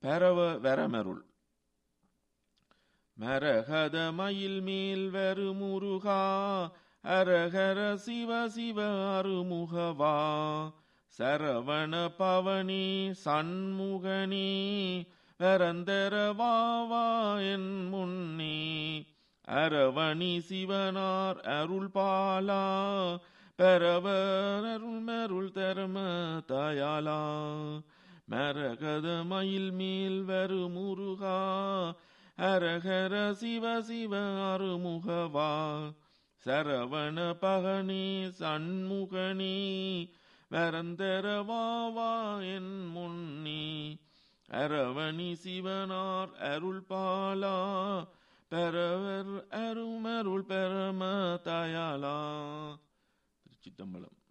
பெறவ வரமருள் மரகத மயில் மேல் வரு முருகா அரகர சிவ சிவ அருமுகவா சரவண பவனி சண்முகனி வரந்தரவாவா என் முன்னே அரவணி சிவனார் அருள் பாலா பெறவர் அருள் மருள் தரம தயாலா மரகத மயில் மேல் வரு முருகா அரகர சிவ சிவ அருமுகவா சரவண பகனி சண்முகனி வரந்தரவாவா என் முன்னி அரவணி சிவனார் அருள் பாலா பெறவர் அருமருள் பெறம தயாலா திருச்சிட்டம்பலம்